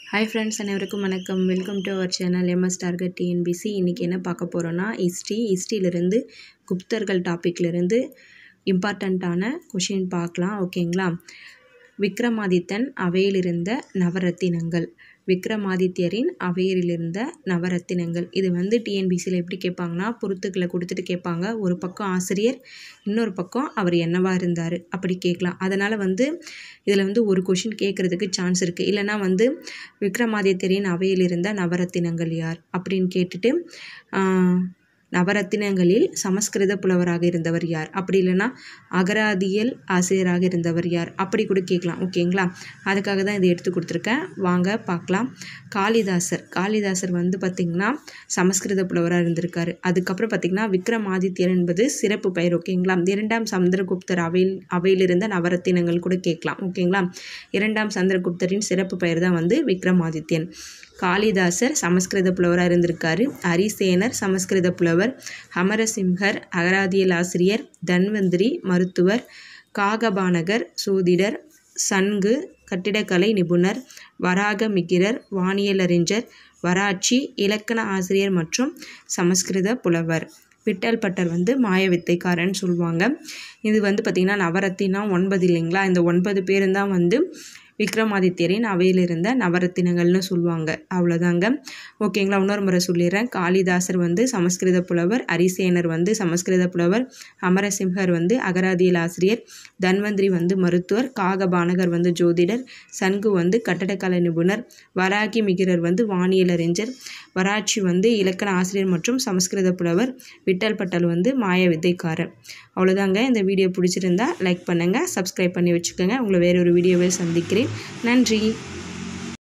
hi friends அனைவருக்கும் வணக்கம் welcome to our channel MS target TNPSC இன்றைக்கி என்ன பார்க்க போகிறோன்னா ஹிஸ்ட்ரி ஹிஸ்ட்ரியிலிருந்து குப்தர்கள் டாப்பிக்லேருந்து இம்பார்ட்டண்ட்டான கொஷின் பார்க்கலாம் ஓகேங்களா விக்ரமாதித்தன் அவையிலிருந்த நவரத்தினங்கள் விக்ரமாதித்யரின் அவையிலிருந்த நவரத்தினங்கள் இது வந்து டிஎன்பிசியில் எப்படி கேட்பாங்கன்னா பொருத்துக்களை கொடுத்துட்டு கேட்பாங்க ஒரு பக்கம் ஆசிரியர் இன்னொரு பக்கம் அவர் என்னவா இருந்தார் அப்படி கேட்கலாம் அதனால் வந்து இதில் வந்து ஒரு கொஷின் கேட்குறதுக்கு சான்ஸ் இருக்குது இல்லைனா வந்து விக்ரமாதித்யரின் அவையில் இருந்த நவரத்தினங்கள் யார் அப்படின்னு கேட்டுட்டு நவரத்தினங்களில் சமஸ்கிருத புலவராக இருந்தவர் யார் அப்படி இல்லைன்னா அகராதியல் ஆசிரியராக இருந்தவர் யார் அப்படி கூட கேட்கலாம் ஓகேங்களா அதுக்காக தான் இதை எடுத்து கொடுத்துருக்கேன் வாங்க பார்க்கலாம் காளிதாசர் காளிதாசர் வந்து பார்த்திங்கன்னா சமஸ்கிருத புலவராக இருந்திருக்காரு அதுக்கப்புறம் பார்த்திங்கன்னா விக்ரமாதித்யர் என்பது சிறப்பு பெயர் ஓகேங்களா இரண்டாம் சந்திரகுப்தர் அவையில் அவையில் இருந்த நவரத்தினங்கள் கூட கேட்கலாம் ஓகேங்களா இரண்டாம் சந்திரகுப்தரின் சிறப்பு பெயர் தான் வந்து விக்ரமாதித்யன் காளிதாசர் சமஸ்கிருத புலவராக இருந்திருக்காரு அரிசேனர் சமஸ்கிருத புலவர் அமரசிம்ஹர் அகராதியல் ஆசிரியர் தன்வந்திரி மருத்துவர் காகபானகர் சோதிடர் சன்கு கட்டிடக்கலை நிபுணர் வராக மிகிரர் வானியலறிஞர் வராட்சி இலக்கண ஆசிரியர் மற்றும் சமஸ்கிருத புலவர் விட்டல் பட்டர் வந்து மாயவித்தைக்காரன் சொல்லுவாங்க இது வந்து பார்த்திங்கன்னா நவரத்தினா ஒன்பது இல்லைங்களா இந்த ஒன்பது பேரும் தான் வந்து விக்ரமாதித்யரின் அவையில் இருந்த நவரத்தினங்கள்னு சொல்லுவாங்க அவ்வளோதாங்க ஓகேங்களா இன்னொரு முறை சொல்லிடுறேன் காளிதாசர் வந்து சமஸ்கிருத புலவர் அரிசேனர் வந்து சமஸ்கிருத புலவர் அமரசிம்ஹர் வந்து அகராதியல் ஆசிரியர் தன்வந்திரி வந்து மருத்துவர் காகபானகர் வந்து ஜோதிடர் சன்கு வந்து கட்டடக்கலை நிபுணர் வராகி மிகிரர் வந்து வானியல் அறிஞர் வராட்சி வந்து இலக்கண ஆசிரியர் மற்றும் சமஸ்கிருத புலவர் விட்டல் பட்டல் வந்து மாய வித்தைக்காரர் அவ்வளோதாங்க இந்த வீடியோ பிடிச்சிருந்தா லைக் பண்ணுங்கள் சப்ஸ்கிரைப் பண்ணி வச்சுக்கோங்க உங்களை வேறொரு வீடியோவை சந்திக்கிறேன் நன்றி